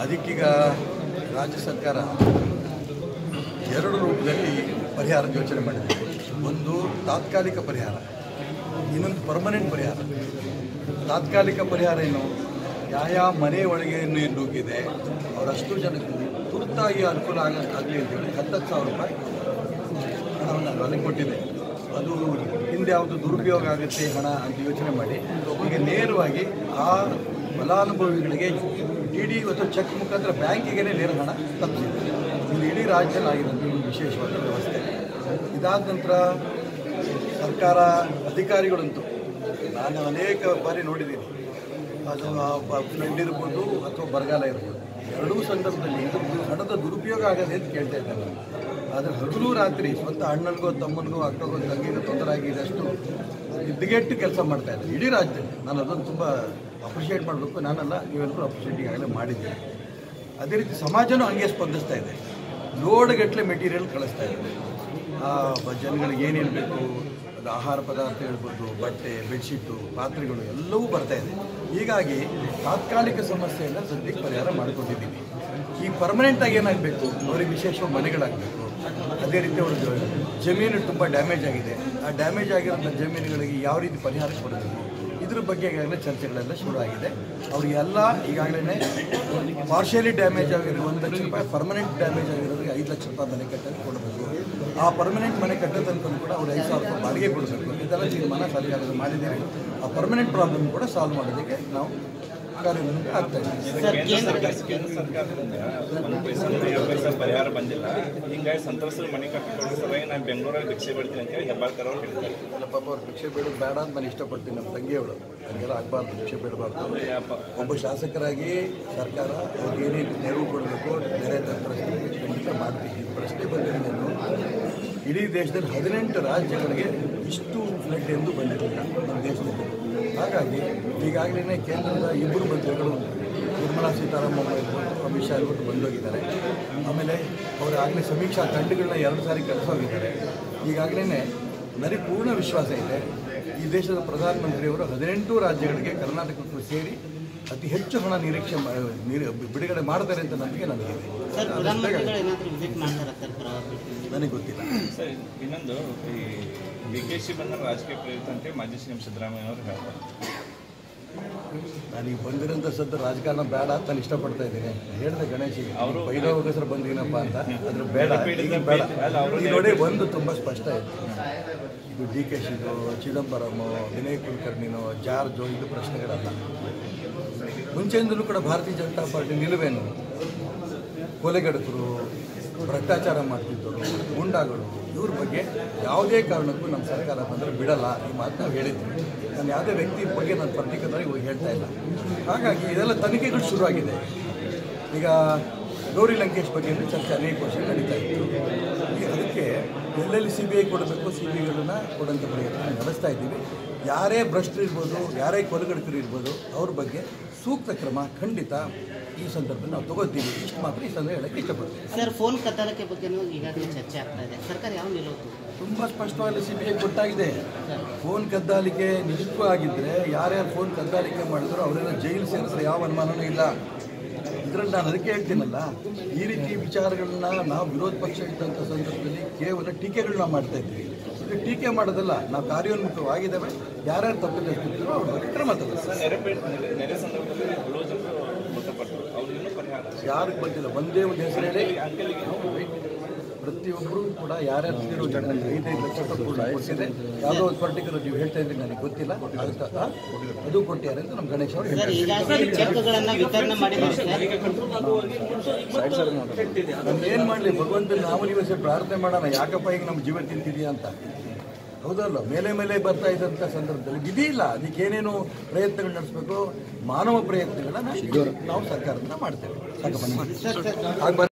ಅದಕ್ಕೀಗ ರಾಜ್ಯ ಸರ್ಕಾರ ಎರಡು ರೂಪದಲ್ಲಿ ಪರಿಹಾರದ ಯೋಚನೆ ಮಾಡಿದೆ ಒಂದು ತಾತ್ಕಾಲಿಕ ಪರಿಹಾರ ಇನ್ನೊಂದು ಪರ್ಮನೆಂಟ್ ಪರಿಹಾರ ತಾತ್ಕಾಲಿಕ ಪರಿಹಾರ ಏನು ಯಾವ ಮನೆ ಒಳಗೆ ನೀರು ನುಗ್ಗಿದೆ ಅವರಷ್ಟು ಜನಕ್ಕೆ ತುರ್ತಾಗಿ ಅನುಕೂಲ ಆಗ ಆಗಲಿ ಅಂತೇಳಿ ಹತ್ತತ್ತು ಸಾವಿರ ರೂಪಾಯಿ ಹಣವನ್ನು ನಾನು ಅಲ್ಲಿ ಕೊಟ್ಟಿದ್ದೆ ಅದು ಹಿಂದೆ ಯಾವುದು ದುರುಪಯೋಗ ಆಗುತ್ತೆ ಹಣ ಅಂತ ಯೋಚನೆ ಮಾಡಿ ಈಗ ನೇರವಾಗಿ ಆ ಫಲಾನುಭವಿಗಳಿಗೆ ಡಿ ಡಿ ಮತ್ತು ಚೆಕ್ ಮುಖಾಂತರ ಬ್ಯಾಂಕಿಗೆ ನೇರ ಹಣ ತಲುಪಿಸಿದೆ ಇದು ಇಡೀ ರಾಜ್ಯದಲ್ಲಿ ಆಗಿರೋದು ಒಂದು ವಿಶೇಷವಾದ ವ್ಯವಸ್ಥೆ ಇದಾದ ನಂತರ ಸರ್ಕಾರ ಅಧಿಕಾರಿಗಳಂತೂ ನಾನು ಅನೇಕ ಬಾರಿ ನೋಡಿದ್ದೀನಿ ಅದು ಫ್ಲಡ್ ಇರ್ಬೋದು ಅಥವಾ ಬರಗಾಲ ಇರ್ಬೋದು ಎರಡೂ ಸಂದರ್ಭದಲ್ಲಿ ಇದು ಹಣದ ದುರುಪಯೋಗ ಆಗದೆ ಅಂತ ಕೇಳ್ತಾ ಇದ್ದಾರೆ ಆದರೆ ಹಗಲು ರಾತ್ರಿ ಸ್ವಂತ ಅಣ್ಣನಿಗೋ ತಮ್ಮನಿಗೋ ಅಕ್ಕಗೋ ತಂಗಿಗೋ ತೊಂದರೆ ಆಗಿದಷ್ಟು ಇದ್ದಗೆಟ್ಟು ಕೆಲಸ ಮಾಡ್ತಾ ಇದ್ದಾರೆ ಇಡೀ ರಾಜ್ಯದಲ್ಲಿ ನಾನು ಅದನ್ನು ತುಂಬ ಅಪ್ರಿಷಿಯೇಟ್ ಮಾಡಬೇಕು ನಾನಲ್ಲ ನೀವೆಲ್ಲರೂ ಅಪ್ರಿಷಿಯೇಟ್ ಈಗಾಗಲೇ ಮಾಡಿದ್ದೀರಿ ಅದೇ ರೀತಿ ಸಮಾಜನೂ ಹಂಗೆ ಸ್ಪಂದಿಸ್ತಾ ಇದೆ ಲೋಡ್ಗಟ್ಟಲೆ ಮೆಟೀರಿಯಲ್ ಕಳಿಸ್ತಾ ಇದೆ ಆ ಬ- ಜನಗಳಿಗೆ ಏನೇನು ಬೇಕು ಅದು ಆಹಾರ ಪದಾರ್ಥ ಇರ್ಬೋದು ಬಟ್ಟೆ ಬೆಡ್ಶೀಟು ಪಾತ್ರೆಗಳು ಎಲ್ಲವೂ ಬರ್ತಾ ಇದೆ ಹೀಗಾಗಿ ತಾತ್ಕಾಲಿಕ ಸಮಸ್ಯೆಯನ್ನು ಸದ್ಯಕ್ಕೆ ಪರಿಹಾರ ಮಾಡಿಕೊಂಡಿದ್ದೀವಿ ಈ ಪರ್ಮನೆಂಟಾಗಿ ಏನಾಗಬೇಕು ಅವರಿಗೆ ವಿಶೇಷವಾಗಿ ಮನೆಗಳಾಗಬೇಕು ಅದೇ ರೀತಿ ಅವ್ರ ಜಮೀನು ತುಂಬ ಡ್ಯಾಮೇಜ್ ಆಗಿದೆ ಆ ಡ್ಯಾಮೇಜ್ ಆಗಿರೋಂಥ ಜಮೀನುಗಳಿಗೆ ಯಾವ ರೀತಿ ಪರಿಹಾರ ಕೊಡಬೇಕು ಇದ್ರ ಬಗ್ಗೆ ಈಗಾಗಲೇ ಚರ್ಚೆಗಳೆಲ್ಲ ಶುರು ಆಗಿದೆ ಅವರಿಗೆಲ್ಲ ಈಗಾಗಲೇ ಪಾರ್ಷಿಯಲಿ ಡ್ಯಾಮೇಜ್ ಆಗಿರೋ ಒಂದು ಲಕ್ಷ ರೂಪಾಯಿ ಪರ್ಮನೆಂಟ್ ಡ್ಯಾಮೇಜ್ ಆಗಿರೋರಿಗೆ ಐದು ಲಕ್ಷ ರೂಪಾಯಿ ಮನೆ ಕಟ್ಟಲು ಕೊಡಬೇಕು ಆ ಪರ್ಮನೆಂಟ್ ಮನೆ ಕಟ್ಟೋ ತನಕ ಕೂಡ ಅವ್ರು ಐದು ಸಾವಿರ ರೂಪಾಯಿ ಬಾಡಿಗೆ ಕೊಡಬೇಕು ಇದೆಲ್ಲ ತೀರ್ಮಾನ ಸರ್ಕಾರದ ಮಾಡಿದ್ದೀವಿ ಆ ಪರ್ಮನೆಂಟ್ ಪ್ರಾಬ್ಲಮ್ ಕೂಡ ಸಾಲ್ವ್ ಮಾಡೋದಕ್ಕೆ ನಾವು ಕಾರ್ಯೋನ್ಮುಖ ಆಗ್ತಾ ಇದ್ದೀವಿ ಕೇಂದ್ರ ಸರ್ಕಾರ ಕೇಂದ್ರ ಸರ್ಕಾರದಿಂದ ಒಂದು ಪೈಸಾ ಎರಡು ಪೈಸಾ ಪರಿಹಾರ ಬಂದಿಲ್ಲ ಹಿಂಗಾಗಿ ಸಂತ್ರಸ್ತರು ಮನೆ ಕಟ್ಟಿಕೊಂಡು ಸಲುವಾಗಿ ನಾನು ಬೆಂಗಳೂರಲ್ಲಿ ಭಿಕ್ಷೆ ಬಿಡ್ತೀನಿ ಅಂತೇಳಿ ಹೆಬ್ಬಾಳ್ಕರ್ ಅವರು ಹೇಳಿದ್ದಾರೆ ಎಲ್ಲ ಪಾಪ ಅವ್ರು ಭಿಕ್ಷೆ ಬೇಡೋದು ಬೇಡ ಅಂತ ನಾನು ಇಷ್ಟಪಡ್ತೀನಿ ನಮ್ಮ ತಂಗಿಯವಳು ಹಂಗೆಲ್ಲ ಆಗಬಾರ್ದು ಭಿಕ್ಷೆ ಬೇಡಬಾರ್ದು ಒಬ್ಬ ಶಾಸಕರಾಗಿ ಸರ್ಕಾರ ಅವ್ರಿಗೆ ಏನೇನು ನೆರವು ಕೊಡಬೇಕು ನೆರೆ ತಂತ್ರಜ್ಞರಿಗೆ ಖಂಡಿತ ಮಾಡ್ತೀವಿ ಈ ಪ್ರಶ್ನೆ ಬಂದಿರೋದೇನು ಇಡೀ ದೇಶದಲ್ಲಿ ಹದಿನೆಂಟು ರಾಜ್ಯಗಳಿಗೆ ಇಷ್ಟು ಫ್ಲಡ್ ಎಂದು ಬಂದಿರಲಿಲ್ಲ ನಮ್ಮ ದೇಶದಲ್ಲಿ ಹಾಗಾಗಿ ಈಗಾಗಲೇ ಕೇಂದ್ರದ ಇಬ್ಬರು ಮಂತ್ರಿಗಳು ನಿರ್ಮಲಾ ಸೀತಾರಾಮನ್ ಇರ್ಬೋದು ಅಮಿತ್ ಶಾ ಇರ್ಬೋದು ಬಂದೋಗಿದ್ದಾರೆ ಆಮೇಲೆ ಅವರು ಆಗಲೇ ಸಮೀಕ್ಷಾ ತಂಡಗಳನ್ನ ಎರಡು ಸಾರಿ ಕಳಿಸೋಗಿದ್ದಾರೆ ಈಗಾಗಲೇ ನನಗೆ ಪೂರ್ಣ ವಿಶ್ವಾಸ ಇದೆ ಈ ದೇಶದ ಪ್ರಧಾನಮಂತ್ರಿಯವರು ಹದಿನೆಂಟು ರಾಜ್ಯಗಳಿಗೆ ಕರ್ನಾಟಕಕ್ಕೂ ಸೇರಿ ಅತಿ ಹೆಚ್ಚು ಹಣ ನಿರೀಕ್ಷೆ ಮಾ- ನಿರೀ- ಬಿಡುಗಡೆ ಮಾಡ್ತಾರೆ ಅಂತ ನಂಬಿಕೆ ನನಗಿದೆ ಸರ್ ಪ್ರಧಾನಮಂತ್ರಿಗಳು ಏನಾದರೂ ವಿಸಿಟ್ ಮಾಡ್ತಾರಾ ಸರ್ ಪ್ರವಾಸ ನನಗೆ ಗೊತ್ತಿಲ್ಲ ಸರ್ ಇನ್ನೊಂದು ಈ ಡಿ ಕೆ ಶಿವಣ್ಣ ರಾಜಕೀಯ ಪ್ರೇರಿತ ಅಂತೇಳಿ ಮಾಜಿ ಸಿ ಎಂ ಸಿದ್ದರಾಮಯ್ಯ ಅವರು ಹೇಳ್ತಾರೆ ನನಗೆ ಬಂದಿರೋಂಥ ಸದ್ದು ರಾಜಕಾರಣ ಬೇಡ ಅಂತ ನಾನು ಇಷ್ಟಪಡ್ತಾ ಇದ್ದೀನಿ ಹೇಳಿದೆ ಗಣೇಶಿಗೆ ಬೈದೋಗೋಸ್ಕರ ಬಂದಿನಪ್ಪ ಅಂತ ಅದ್ರ ಬೇಡ ಈಗ ಬೇಡ ಈಗ ನೋಡಿ ಒಂದು ತುಂಬ ಸ್ಪಷ್ಟ ಇದೆ ಇದು ಡಿ ಕೆ ಶಿದು ಚಿದಂಬರಂ ವಿನಯ್ ಕುಲಕರ್ಣಿನೋ ಜಾರ್ಜೋ ಇದು ಪ್ರಶ್ನೆಗಳಲ್ಲ ಮುಂಚೆಯಿಂದಲೂ ಕೂಡ ಭಾರತೀಯ ಜನತಾ ಪಾರ್ಟಿ ನಿಲುವೇನು ಕೊಲೆಗಡಕರು ಭ್ರಷ್ಟಾಚಾರ ಮಾಡ್ತಿದ್ದರು ಗುಂಡಾಗಳು ಇವ್ರ ಬಗ್ಗೆ ಯಾವುದೇ ಕಾರಣಕ್ಕೂ ನಮ್ಮ ಸರ್ಕಾರ ಬಂದರೆ ಬಿಡಲ್ಲ ಈ ಮಾತು ನಾವು ಹೇಳಿದ್ವಿ ನಾನು ಯಾವುದೇ ವ್ಯಕ್ತಿ ಬಗ್ಗೆ ನಾನು ಪರ್ಟಿಕ್ಯುಲರ್ ಹೋಗಿ ಹೇಳ್ತಾ ಇಲ್ಲ ಹಾಗಾಗಿ ಇದೆಲ್ಲ ತನಿಖೆಗಳು ಶುರುವಾಗಿದೆ ಈಗ ಗೌರಿ ಲಂಕೇಶ್ ಬಗ್ಗೆ ಚರ್ಚೆ ಅನೇಕ ವರ್ಷ ನಡೀತಾ ಇತ್ತು ಈಗ ಅದಕ್ಕೆ ಎಲ್ಲೆಲ್ಲಿ ಸಿ ಬಿ ಐ ಕೊಡಬೇಕು ಸಿ ಬಿ ಐಗಳನ್ನ ಕೊಡೋಂಥ ಪ್ರಯತ್ನ ನಡೆಸ್ತಾ ಇದ್ದೀವಿ ಯಾರೇ ಭ್ರಷ್ಟರು ಇರ್ಬೋದು ಯಾರೇ ಕೊಲೆಗಡಕರು ಇರ್ಬೋದು ಅವ್ರ ಬಗ್ಗೆ ಸೂಕ್ತ ಕ್ರಮ ಖಂಡಿತ ಈ ಸಂದರ್ಭದಲ್ಲಿ ನಾವು ತಗೋತೀವಿ ಇಷ್ಟು ಮಾತ್ರ ಈ ಸಂದರ್ಭ ಹೇಳಕ್ಕೆ ಇಷ್ಟಪಡ್ತೀನಿ ಸರ್ ಫೋನ್ ಕದ್ದಾಲಿಕೆ ಬಗ್ಗೆನೂ ಈಗಾಗಲೇ ಚರ್ಚೆ ಆಗ್ತಾ ಇದೆ ಸರ್ಕಾರ ಯಾವ ನಿಲುವು ತುಂಬ ಸ್ಪಷ್ಟವಾಗಿ ಸಿ ಬಿ ಐ ಗೊತ್ತಾಗಿದೆ ಫೋನ್ ಕದ್ದಾಲಿಕೆ ನಿಜಕ್ಕೂ ಆಗಿದ್ದರೆ ಯಾರ್ಯಾರು ಫೋನ್ ಕದ್ದಾಲಿಕೆ ಮಾಡಿದ್ರು ಅವರೆಲ್ಲ ಜೈಲು ಸೇರಿದ್ರೆ ಯಾವ ಅನುಮಾನನೂ ಇಲ್ಲ ಇದರಲ್ಲಿ ನಾನು ಅದಕ್ಕೆ ಹೇಳ್ತೀನಲ್ಲ ಈ ರೀತಿ ವಿಚಾರಗಳನ್ನ ನಾವು ವಿರೋಧ ಪಕ್ಷ ಇದ್ದಂಥ ಸಂದರ್ಭದಲ್ಲಿ ಕೇವಲ ಟೀಕೆಗಳನ್ನ ಮಾಡ್ತಾ ಇದ್ವಿ ಇದು ಟೀಕೆ ಮಾಡೋದಲ್ಲ ನಾವು ಕಾರ್ಯೋನ್ಮುಖವಾಗಿದ್ದಾವೆ ಯಾರ್ಯಾರು ತಪ್ಪಿದ್ರು ಅವ್ರ ಬಗ್ಗೆ ಕ್ರಮ ತಗೋತಾರೆ ನೆರೆ ಪೀಡಿತ ನೆರೆ- ನೆರೆ ಸಂದರ್ಭದಲ್ಲಿ ಹಲವು ಜನರು ಮೃತಪಟ್ಟರು ಅವ್ರು ಇನ್ನೂ ಪರಿಹಾರ ಯಾರಿಗೆ ಬಂದಿಲ್ಲ ಒಂದೇ ಒಂದು ಹೆಸರು ಹೇಳಿ ಪ್ರತಿಯೊಬ್ಬರು ಕೂಡ ಯಾರ್ಯಾರು ತೀರೋ ಜನರಿಗೆ ಐದೈದು ಲಕ್ಷ ರೂಪಾಯಿ ಕೂಡ ಕೊಟ್ಟಿದೆ ಯಾವುದೋ ಒಂದು ಪರ್ಟಿಕ್ಯುಲರ್ ನೀವು ಹೇಳ್ತಾ ಇದ್ದೀರಿ ನನಗೆ ಗೊತ್ತಿಲ್ಲ ಆಗುತ್ತಾ ಆ? ಅದು ಕೊಟ್ಟಿದ್ದಾರೆ ಅಂತ ನಮ್ಮ ಗಣೇಶ್ ಅವರು ಸರ್ ಹೇಳ್ತಾರೆ ಈಗಾಗಲೇ ಚೆಕ್ಗಳನ್ನು ವಿತರಣೆ ಮಾಡಿದ್ದಾರೆ ಸರ್ ನಾನು ಏನು ಮಾಡಲಿ ಭಗವಂತನ ನಾವು ನೀವು ಸೇರಿ ಪ್ರಾರ್ಥನೆ ಮಾಡೋಣ ಯಾಕಪ್ಪ ಈಗ ನಮ್ಮ ಜೀವ ತಿಂತಿದೆಯಾ ಅಂತ ಹೌದಲ್ಲ ಮೇಲೆ ಮೇಲೆ ಬರ್ತಾ ಇದ್ದಂಥ ಸಂದರ್ಭದಲ್ಲಿ ವಿಧಿ ಇಲ್ಲ ಅದಕ್ಕೇನೇನು ಪ್ರಯತ್ನಗಳು ನಡೆಸಬೇಕು ಮಾನವ ಪ್ರಯತ್ನಗಳನ್ನ ನಾವು ಸರ್ಕಾರದಿಂದ ಮಾಡ್ತೇವೆ ಸಾಕಪ್ಪ ನಿಮ್ಗೆ? ಆಗ್ಬಾರ್ದು.